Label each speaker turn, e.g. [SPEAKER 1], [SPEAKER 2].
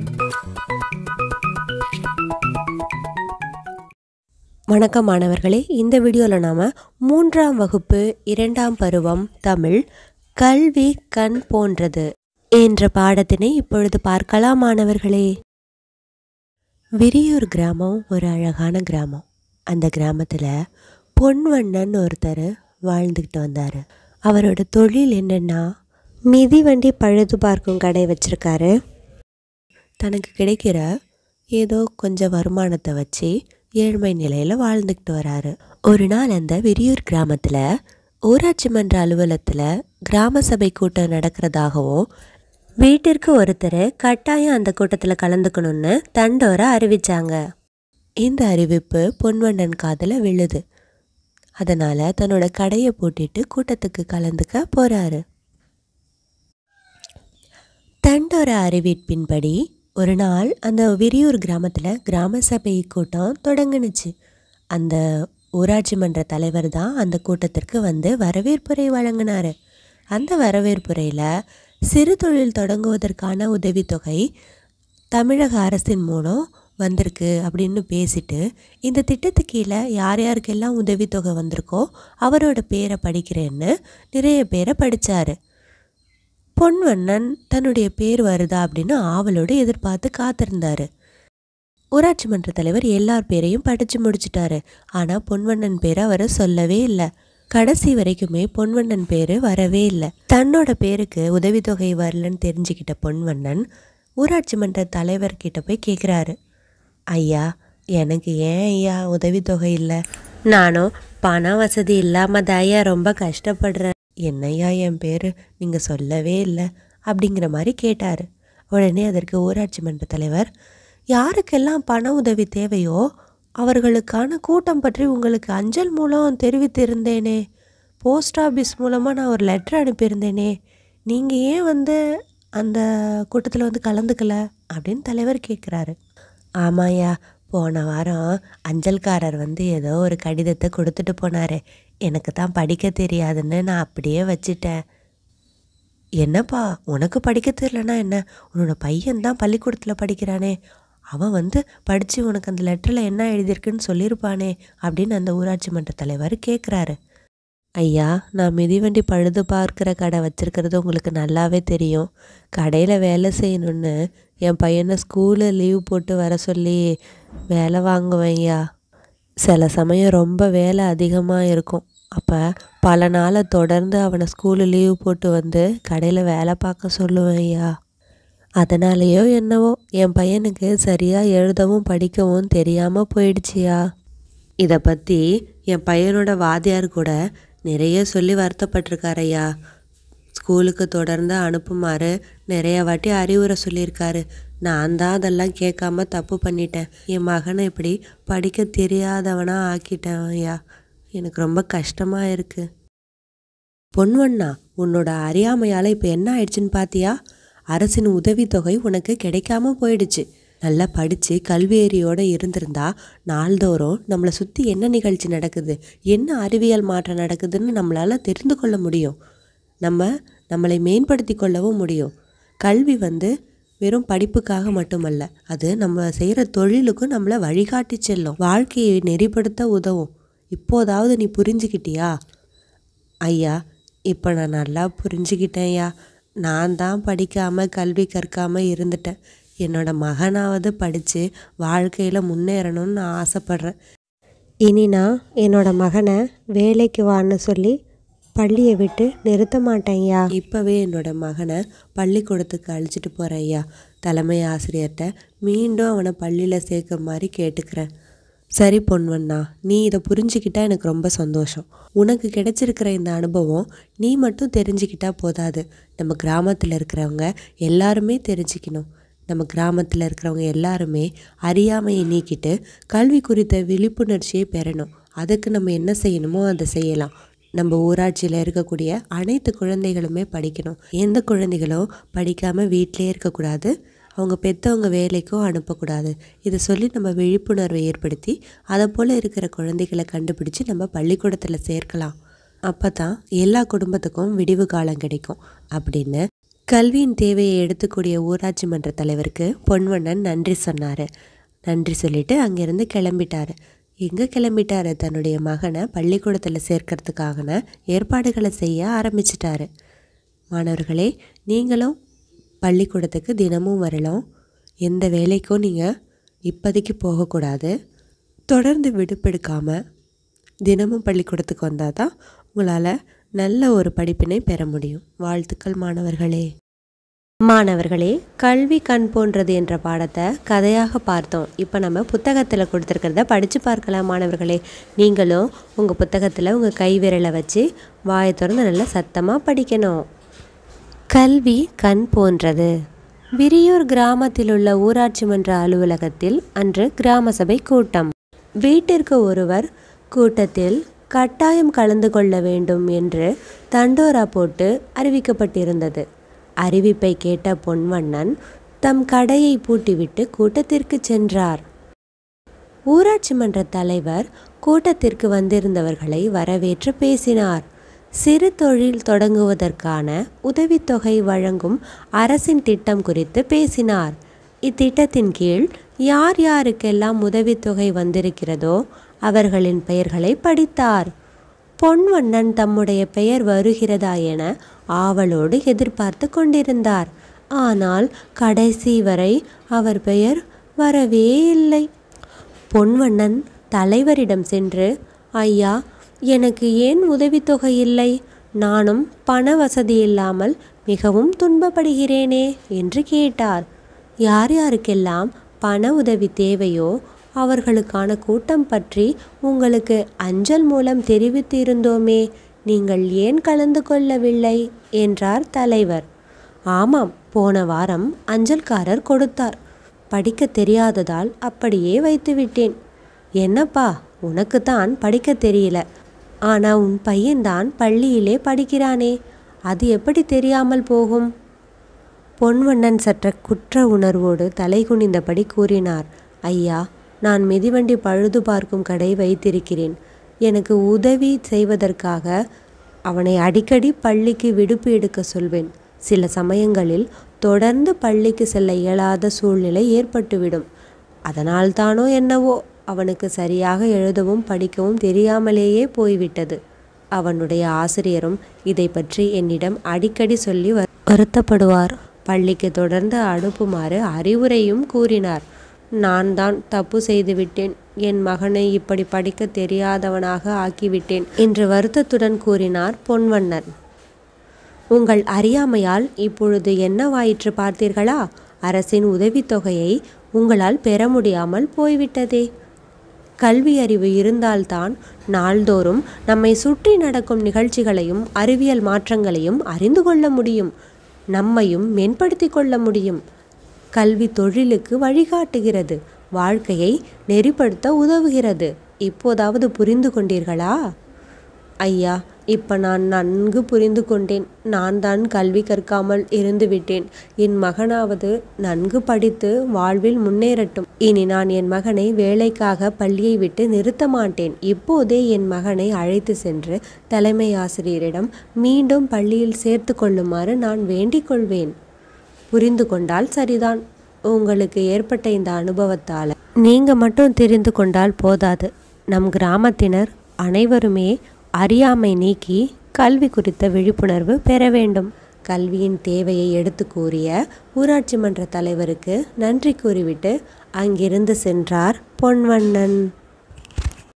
[SPEAKER 1] வணக்கம் மாணவர்களே இந்த வீடியோவில் நாம் மூன்றாம் வகுப்பு இரண்டாம் பருவம் தமிழ் கல்வி கண் போன்றது என்ற பாடத்தினை இப்பொழுது பார்க்கலாம் மாணவர்களே விரியூர் கிராமம் ஒரு அழகான கிராமம் அந்த கிராமத்தில் பொன்வண்ணன் ஒருத்தர் வாழ்ந்துக்கிட்டு வந்தார் அவரோட தொழில் என்னென்னா மிதிவண்டி பழுது பார்க்கும் கடை வச்சுருக்காரு தனக்கு கிடைக்கிற ஏதோ கொஞ்சம் வருமானத்தை வச்சு ஏழ்மை நிலையில் வாழ்ந்துக்கிட்டு வராரு ஒரு நாள் அந்த விரியூர் கிராமத்தில் ஊராட்சி மன்ற அலுவலகத்தில் கிராம சபை கூட்டம் நடக்கிறதாகவும் வீட்டிற்கு ஒருத்தர் கட்டாயம் அந்த கூட்டத்தில் கலந்துக்கணும்னு தண்டோரை அறிவிச்சாங்க இந்த அறிவிப்பு பொன்வண்ணன் காதில் விழுது அதனால் தன்னோட கடையை பூட்டிட்டு கூட்டத்துக்கு கலந்துக்க போகிறாரு தண்டோர அறிவிப்பின்படி ஒரு நாள் அந்த விரியூர் கிராமத்தில் கிராம சபை கூட்டம் தொடங்குனுச்சு அந்த ஊராட்சி மன்ற தலைவர் தான் அந்த கூட்டத்திற்கு வந்து வரவேற்புரை வழங்கினார் அந்த வரவேற்புரையில் சிறு தொழில் தொடங்குவதற்கான உதவித்தொகை தமிழக அரசின் மூலம் வந்திருக்கு அப்படின்னு பேசிட்டு இந்த திட்டத்துக்கு கீழே யார் யாருக்கெல்லாம் உதவித்தொகை வந்திருக்கோ அவரோட பேரை படிக்கிறேன்னு நிறைய பேரை படித்தார் பொன்வண்ணன் தன்னுடைய பேர் வருதா அப்படின்னு ஆவலோடு எதிர்பார்த்து காத்திருந்தாரு ஊராட்சி மன்ற தலைவர் எல்லார் பேரையும் படித்து முடிச்சிட்டாரு ஆனால் பொன்வண்ணன் பேரை அவர் சொல்லவே இல்லை கடைசி வரைக்குமே பொன்வண்ணன் பேர் வரவே இல்லை தன்னோட பேருக்கு உதவித்தொகை வரலன்னு தெரிஞ்சுக்கிட்ட பொன்வண்ணன் ஊராட்சி மன்ற தலைவர்கிட்ட போய் கேட்குறாரு ஐயா எனக்கு ஏன் ஐயா உதவித்தொகை இல்லை நானும் பண வசதி இல்லாமல் ஐயா ரொம்ப கஷ்டப்படுறேன் என்னையா என் பேர் நீங்கள் சொல்லவே இல்லை அப்படிங்கிற மாதிரி கேட்டார் உடனே அதற்கு ஊராட்சி மன்ற தலைவர் யாருக்கெல்லாம் பண உதவி தேவையோ அவர்களுக்கான கூட்டம் பற்றி உங்களுக்கு அஞ்சல் மூலம் தெரிவித்திருந்தேனே போஸ்ட் ஆஃபீஸ் மூலமாக நான் ஒரு லெட்டர் அனுப்பியிருந்தேனே நீங்கள் ஏன் வந்து அந்த கூட்டத்தில் வந்து கலந்துக்கல அப்படின்னு தலைவர் கேட்குறாரு ஆமாய்யா போன வாரம் அஞ்சல்காரர் வந்து ஏதோ ஒரு கடிதத்தை கொடுத்துட்டு போனார் எனக்கு தான் படிக்க தெரியாதுன்னு நான் அப்படியே வச்சிட்டேன் என்னப்பா உனக்கு படிக்க தெரியலனா என்ன உன்னோட பையன் தான் பள்ளிக்கூடத்தில் படிக்கிறானே அவன் வந்து படித்து உனக்கு அந்த லெட்டரில் என்ன எழுதியிருக்குன்னு சொல்லியிருப்பானே அப்படின்னு அந்த ஊராட்சி மன்ற தலைவர் கேட்குறாரு ஐயா நான் மிதிவண்டி பழுது பார்க்குற கடை வச்சுருக்கிறது உங்களுக்கு நல்லாவே தெரியும் கடையில் வேலை செய்யணுன்னு என் பையனை ஸ்கூலில் லீவ் போட்டு வர சொல்லி வேலை வாங்குவேன் ஐயா சில சமயம் ரொம்ப வேலை அதிகமாக இருக்கும் அப்போ பல நாளை தொடர்ந்து அவனை ஸ்கூலு லீவ் போட்டு வந்து கடையில் வேலை பார்க்க சொல்லுவேன் ஐயா அதனாலேயோ என்னவோ என் பையனுக்கு சரியாக எழுதவும் படிக்கவும் தெரியாமல் போயிடுச்சியா இதை பற்றி என் பையனோட வாத்தியார் கூட நிறைய சொல்லி வருத்தப்பட்டிருக்காரு ஐயா ஸ்கூலுக்கு தொடர்ந்து அனுப்புமாறு நிறைய வாட்டி அறிவுரை சொல்லியிருக்காரு நான் தான் அதெல்லாம் கேட்காம தப்பு பண்ணிட்டேன் என் மகனை இப்படி படிக்க தெரியாதவனா ஆக்கிட்டேன் ஐயா எனக்கு ரொம்ப கஷ்டமாக இருக்குது பொன்வண்ணா உன்னோட அறியாமையால் இப்போ என்ன ஆயிடுச்சுன்னு பார்த்தியா அரசின் உதவித்தொகை உனக்கு கிடைக்காம போயிடுச்சு நல்லா படித்து கல்வியறியோடு இருந்திருந்தா நாள்தோறும் நம்மளை சுற்றி என்ன நிகழ்ச்சி நடக்குது என்ன அறிவியல் மாற்றம் நடக்குதுன்னு நம்மளால் தெரிந்து கொள்ள முடியும் நம்ம நம்மளை மேம்படுத்தி கொள்ளவும் முடியும் கல்வி வந்து வெறும் படிப்புக்காக மட்டுமல்ல அது நம்ம செய்கிற தொழிலுக்கும் நம்மளை வழிகாட்டி செல்லும் வாழ்க்கையை நெறிப்படுத்த உதவும் இப்போதாவது நீ புரிஞ்சுக்கிட்டியா ஐயா இப்போ நான் நல்லா புரிஞ்சுக்கிட்டேன் ஐயா நான் தான் படிக்காமல் கல்வி கற்காமல் இருந்துட்டேன் என்னோட மகனாவது படித்து வாழ்க்கையில் முன்னேறணும்னு நான் ஆசைப்பட்றேன் இனி நான் என்னோட மகனை வேலைக்கு வான்னு சொல்லி பள்ளியை விட்டு நிறுத்த மாட்டேன் ஐயா இப்போவே என்னோட மகனை பள்ளிக்கூடத்துக்கு அழைச்சிட்டு போகிறேன் ஐயா தலைமை ஆசிரியர்கிட்ட மீண்டும் அவனை பள்ளியில் சேர்க்க மாதிரி கேட்டுக்கிறேன் சரி பொன்வண்ணா நீ இதை புரிஞ்சுக்கிட்டா எனக்கு ரொம்ப சந்தோஷம் உனக்கு கிடைச்சிருக்கிற இந்த அனுபவம் நீ மட்டும் தெரிஞ்சுக்கிட்டா போதாது நம்ம கிராமத்தில் இருக்கிறவங்க எல்லாருமே தெரிஞ்சுக்கணும் நம்ம கிராமத்தில் இருக்கிறவங்க எல்லாருமே அறியாமையை நீக்கிட்டு கல்வி குறித்த விழிப்புணர்ச்சியை பெறணும் அதுக்கு நம்ம என்ன செய்யணுமோ அதை செய்யலாம் நம்ம ஊராட்சியில் இருக்கக்கூடிய அனைத்து குழந்தைகளுமே படிக்கணும் எந்த குழந்தைகளும் படிக்காமல் வீட்டிலே இருக்கக்கூடாது அவங்க பெற்றவங்க வேலைக்கும் அனுப்பக்கூடாது இதை சொல்லி நம்ம விழிப்புணர்வை ஏற்படுத்தி அதை போல் இருக்கிற குழந்தைகளை கண்டுபிடிச்சு நம்ம பள்ளிக்கூடத்தில் சேர்க்கலாம் அப்போ தான் எல்லா குடும்பத்துக்கும் விடிவு காலம் கிடைக்கும் அப்படின்னு கல்வியின் தேவையை எடுத்துக்கூடிய ஊராட்சி மன்ற தலைவருக்கு பொன்வண்ணன் நன்றி சொன்னார் நன்றி சொல்லிட்டு அங்கேருந்து கிளம்பிட்டார் எங்கே கிளம்பிட்டாரு தன்னுடைய மகனை பள்ளிக்கூடத்தில் சேர்க்கறதுக்காகன ஏற்பாடுகளை செய்ய ஆரம்பிச்சிட்டாரு மாணவர்களே நீங்களும் பள்ளிக்கூடத்துக்கு தினமும் வரலாம் எந்த வேலைக்கும் நீங்கள் இப்போதைக்கு போகக்கூடாது தொடர்ந்து விடுப்பெடுக்காமல் தினமும் பள்ளிக்கூடத்துக்கு வந்தால் தான் உங்களால் நல்ல ஒரு படிப்பினை பெற முடியும் வாழ்த்துக்கள் மாணவர்களே மாணவர்களே கல்வி கண் போன்றது என்ற பாடத்தை கதையாக பார்த்தோம் இப்போ நம்ம புத்தகத்தில் கொடுத்துருக்கிறத படித்து பார்க்கலாம் மாணவர்களே நீங்களும் உங்கள் புத்தகத்தில் உங்கள் கை விரலை வச்சு வாயை திறந்து நல்லா சத்தமாக படிக்கணும் கல்வி கண் போன்றது விரியூர் கிராமத்தில் உள்ள ஊராட்சி மன்ற அலுவலகத்தில் அன்று கிராம சபை கூட்டம் வீட்டிற்கு ஒருவர் கூட்டத்தில் கட்டாயம் கலந்து கொள்ள வேண்டும் என்று தண்டோரா போட்டு அறிவிக்கப்பட்டிருந்தது அறிவிப்பை கேட்ட பொன்வண்ணன் தம் கடையை பூட்டிவிட்டு கூட்டத்திற்கு சென்றார் ஊராட்சி மன்ற தலைவர் கூட்டத்திற்கு வந்திருந்தவர்களை வரவேற்று பேசினார் சிறு தொழில் தொடங்குவதற்கான உதவித்தொகை வழங்கும் அரசின் திட்டம் குறித்து பேசினார் இத்திட்டத்தின் கீழ் யார் யாருக்கெல்லாம் உதவித்தொகை வந்திருக்கிறதோ அவர்களின் பெயர்களை படித்தார் பொன்வண்ணன் தம்முடைய பெயர் வருகிறதா என ஆவலோடு எதிர்பார்த்து கொண்டிருந்தார் ஆனால் கடைசி வரை அவர் பெயர் வரவே இல்லை பொன்வண்ணன் தலைவரிடம் சென்று ஐயா எனக்கு ஏன் உதவித்தொகை இல்லை நானும் பண வசதி இல்லாமல் மிகவும் துன்பப்படுகிறேனே என்று கேட்டார் யார் யாருக்கெல்லாம் பண உதவி தேவையோ அவர்களுக்கான கூட்டம் பற்றி உங்களுக்கு அஞ்சல் மூலம் தெரிவித்திருந்தோமே நீங்கள் ஏன் கலந்து கொள்ளவில்லை என்றார் தலைவர் ஆமாம் போன வாரம் அஞ்சல்காரர் கொடுத்தார் படிக்க தெரியாததால் அப்படியே வைத்துவிட்டேன் என்னப்பா உனக்குத்தான் படிக்க தெரியல ஆனா உன் பையன்தான் பள்ளியிலே படிக்கிறானே அது எப்படி தெரியாமல் போகும் பொன்வண்ணன் சற்ற குற்ற உணர்வோடு தலை குனிந்தபடி கூறினார் ஐயா நான் மிதிவண்டி பழுது பார்க்கும் கடை வைத்திருக்கிறேன் எனக்கு உதவி செய்வதற்காக அவனை அடிக்கடி பள்ளிக்கு விடுப்பு எடுக்க சொல்வேன் சில சமயங்களில் தொடர்ந்து பள்ளிக்கு செல்ல இயலாத சூழ்நிலை ஏற்பட்டுவிடும் அதனால்தானோ என்னவோ அவனுக்கு சரியாக எழுதவும் படிக்கவும் தெரியாமலேயே போய்விட்டது அவனுடைய ஆசிரியரும் இதை பற்றி என்னிடம் அடிக்கடி சொல்லி வரு- வருத்தப்படுவார் பள்ளிக்கு தொடர்ந்து அனுப்புமாறு அறிவுரையும் கூறினார் நான் தான் தப்பு செய்துவிட்டேன் என் மகனை இப்படி படிக்க தெரியாதவனாக ஆக்கிவிட்டேன் என்று வருத்தத்துடன் கூறினார் பொன்வண்ணன் உங்கள் அறியாமையால் இப்பொழுது என்னவாயிற்று பார்த்தீர்களா அரசின் உதவித்தொகையை உங்களால் பெற முடியாமல் போய்விட்டதே கல்வி அறிவு இருந்தால்தான் நாள்தோறும் நம்மை சுற்றி நடக்கும் நிகழ்ச்சிகளையும் அறிவியல் மாற்றங்களையும் அறிந்து கொள்ள முடியும் நம்மையும் மேம்படுத்தி கொள்ள முடியும் கல்வி தொழிலுக்கு வழிகாட்டுகிறது வாழ்க்கையை நெறிப்படுத்த உதவுகிறது இப்போதாவது புரிந்து கொண்டீர்களா ஐயா இப்ப நான் நன்கு புரிந்து கொண்டேன் நான் தான் கல்வி கற்காமல் இருந்து விட்டேன் என் மகனாவது நன்கு படித்து வாழ்வில் முன்னேறட்டும் இனி நான் என் மகனை வேலைக்காக பள்ளியை விட்டு நிறுத்த மாட்டேன் இப்போதே என் மகனை அழைத்து சென்று தலைமை ஆசிரியரிடம் மீண்டும் பள்ளியில் சேர்த்து கொள்ளுமாறு நான் வேண்டிக் கொள்வேன் புரிந்து கொண்டால் சரிதான் உங்களுக்கு ஏற்பட்ட இந்த அனுபவத்தால் நீங்கள் மட்டும் தெரிந்து கொண்டால் போதாது நம் கிராமத்தினர் அனைவருமே அறியாமை நீக்கி கல்வி குறித்த விழிப்புணர்வு பெற வேண்டும் கல்வியின் தேவையை எடுத்து கூறிய ஊராட்சி மன்ற தலைவருக்கு நன்றி கூறிவிட்டு அங்கிருந்து சென்றார் பொன்வண்ணன்